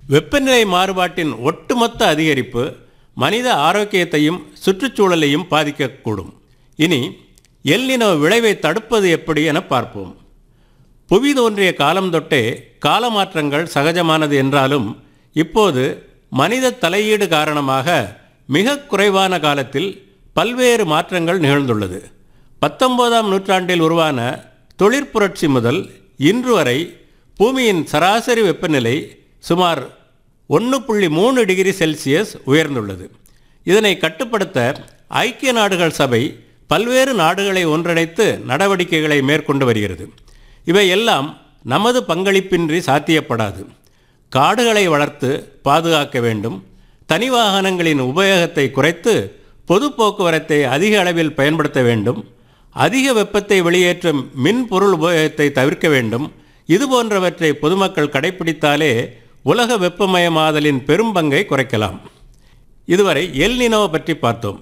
வெப்பநிலை மாறுபாட்டின் ஒட்டுமொத்த அதிகரிப்பு மனித ஆரோக்கியத்தையும் சுற்றுச்சூழலையும் பாதிக்கக்கூடும் இனி எல்லினோ விளைவை தடுப்பது எப்படி என பார்ப்போம் புவி தோன்றிய காலம் தொட்டே காலமாற்றங்கள் சகஜமானது என்றாலும் இப்போது மனித தலையீடு காரணமாக மிக குறைவான காலத்தில் பல்வேறு மாற்றங்கள் நிகழ்ந்துள்ளது பத்தொன்பதாம் நூற்றாண்டில் உருவான தொழிற்புரட்சி முதல் இன்று வரை பூமியின் சராசரி வெப்பநிலை சுமார் ஒன்று புள்ளி மூணு டிகிரி செல்சியஸ் உயர்ந்துள்ளது இதனை கட்டுப்படுத்த ஐக்கிய நாடுகள் சபை பல்வேறு நாடுகளை ஒன்றிணைத்து நடவடிக்கைகளை மேற்கொண்டு வருகிறது இவை எல்லாம் நமது பங்களிப்பின்றி சாத்தியப்படாது காடுகளை வளர்த்து பாதுகாக்க வேண்டும் தனி வாகனங்களின் உபயோகத்தை குறைத்து பொது போக்குவரத்தை அதிக அளவில் பயன்படுத்த வேண்டும் அதிக வெப்பத்தை வெளியேற்றும் மின் பொருள் உபயோகத்தை தவிர்க்க வேண்டும் இது போன்றவற்றை பொதுமக்கள் கடைபிடித்தாலே உலக வெப்பமயமாதலின் பெரும் பங்கை குறைக்கலாம் இதுவரை எல் நினோ பற்றி பார்த்தோம்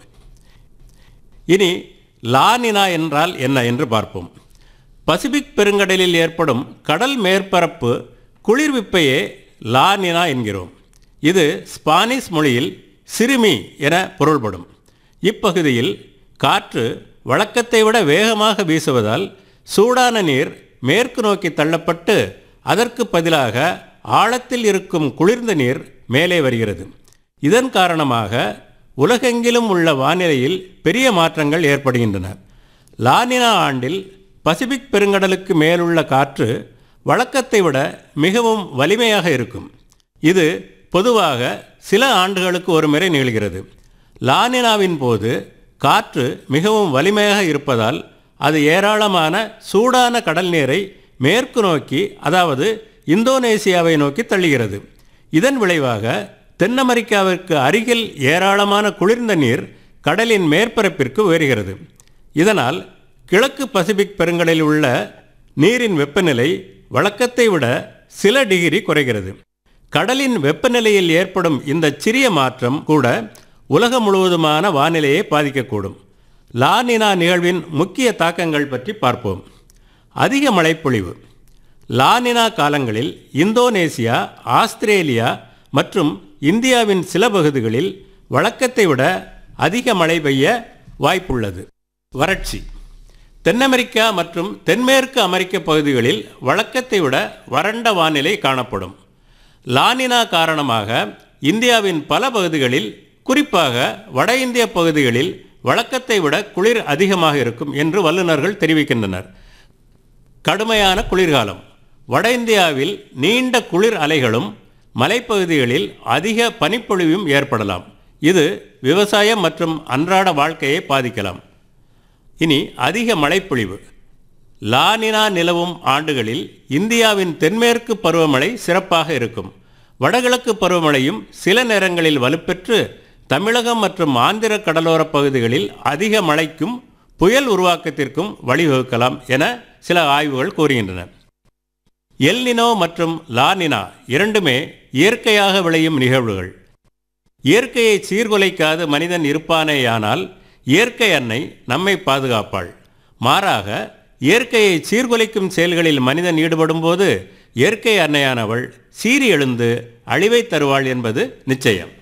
இனி லானினா என்றால் என்ன என்று பார்ப்போம் பசிபிக் பெருங்கடலில் ஏற்படும் கடல் மேற்பரப்பு குளிர்விப்பையே லானினா என்கிறோம் இது ஸ்பானிஷ் மொழியில் சிறுமி என பொருள்படும் இப்பகுதியில் காற்று வழக்கத்தை விட வேகமாக வீசுவதால் சூடான நீர் மேற்கு நோக்கி தள்ளப்பட்டு அதற்கு பதிலாக ஆழத்தில் இருக்கும் குளிர்ந்த நீர் மேலே வருகிறது இதன் காரணமாக உலகெங்கிலும் உள்ள வானிலையில் பெரிய மாற்றங்கள் ஏற்படுகின்றன லானினா ஆண்டில் பசிபிக் பெருங்கடலுக்கு மேலுள்ள காற்று வழக்கத்தை விட மிகவும் வலிமையாக இருக்கும் இது பொதுவாக சில ஆண்டுகளுக்கு ஒரு முறை நிகழ்கிறது லானினாவின் போது காற்று மிகவும் வலிமையாக இருப்பதால் அது ஏராளமான சூடான கடல் நீரை மேற்கு நோக்கி அதாவது இந்தோனேசியாவை நோக்கி தள்ளுகிறது இதன் விளைவாக தென் அமெரிக்காவிற்கு அருகில் ஏராளமான குளிர்ந்த நீர் கடலின் மேற்பரப்பிற்கு உயர்கிறது இதனால் கிழக்கு பசிபிக் பெருங்கடலில் உள்ள நீரின் வெப்பநிலை வழக்கத்தை விட சில டிகிரி குறைகிறது கடலின் வெப்பநிலையில் ஏற்படும் இந்த சிறிய மாற்றம் கூட உலகம் முழுவதுமான வானிலையை பாதிக்கக்கூடும் லானினா நிகழ்வின் முக்கிய தாக்கங்கள் பற்றி பார்ப்போம் அதிக மழைப்பொழிவு லானினா காலங்களில் இந்தோனேசியா ஆஸ்திரேலியா மற்றும் இந்தியாவின் சில பகுதிகளில் வழக்கத்தை விட அதிக மழை பெய்ய வாய்ப்புள்ளது வறட்சி தென் அமெரிக்கா மற்றும் தென்மேற்கு அமெரிக்க பகுதிகளில் வழக்கத்தை விட வறண்ட வானிலை காணப்படும் லானினா காரணமாக இந்தியாவின் பல பகுதிகளில் குறிப்பாக வட இந்திய பகுதிகளில் வழக்கத்தை விட குளிர் அதிகமாக இருக்கும் என்று வல்லுநர்கள் தெரிவிக்கின்றனர் கடுமையான குளிர்காலம் வட இந்தியாவில் நீண்ட குளிர் அலைகளும் மலைப்பகுதிகளில் அதிக பனிப்பொழிவும் ஏற்படலாம் இது விவசாயம் மற்றும் அன்றாட வாழ்க்கையை பாதிக்கலாம் இனி அதிக மழைப்பொழிவு லானினா நிலவும் ஆண்டுகளில் இந்தியாவின் தென்மேற்கு பருவமழை சிறப்பாக இருக்கும் வடகிழக்கு பருவமழையும் சில நேரங்களில் வலுப்பெற்று தமிழகம் மற்றும் ஆந்திர கடலோரப் பகுதிகளில் அதிக மழைக்கும் புயல் உருவாக்கத்திற்கும் வழிவகுக்கலாம் என சில ஆய்வுகள் கூறுகின்றன எல்னினோ மற்றும் லானினா இரண்டுமே இயற்கையாக விளையும் நிகழ்வுகள் இயற்கையை சீர்குலைக்காது மனிதன் இருப்பானேயானால் இயற்கை அன்னை நம்மை பாதுகாப்பாள் மாறாக இயற்கையை சீர்குலைக்கும் செயல்களில் மனிதன் ஈடுபடும்போது இயற்கை அன்னையானவள் சீறி எழுந்து அழிவை தருவாள் என்பது நிச்சயம்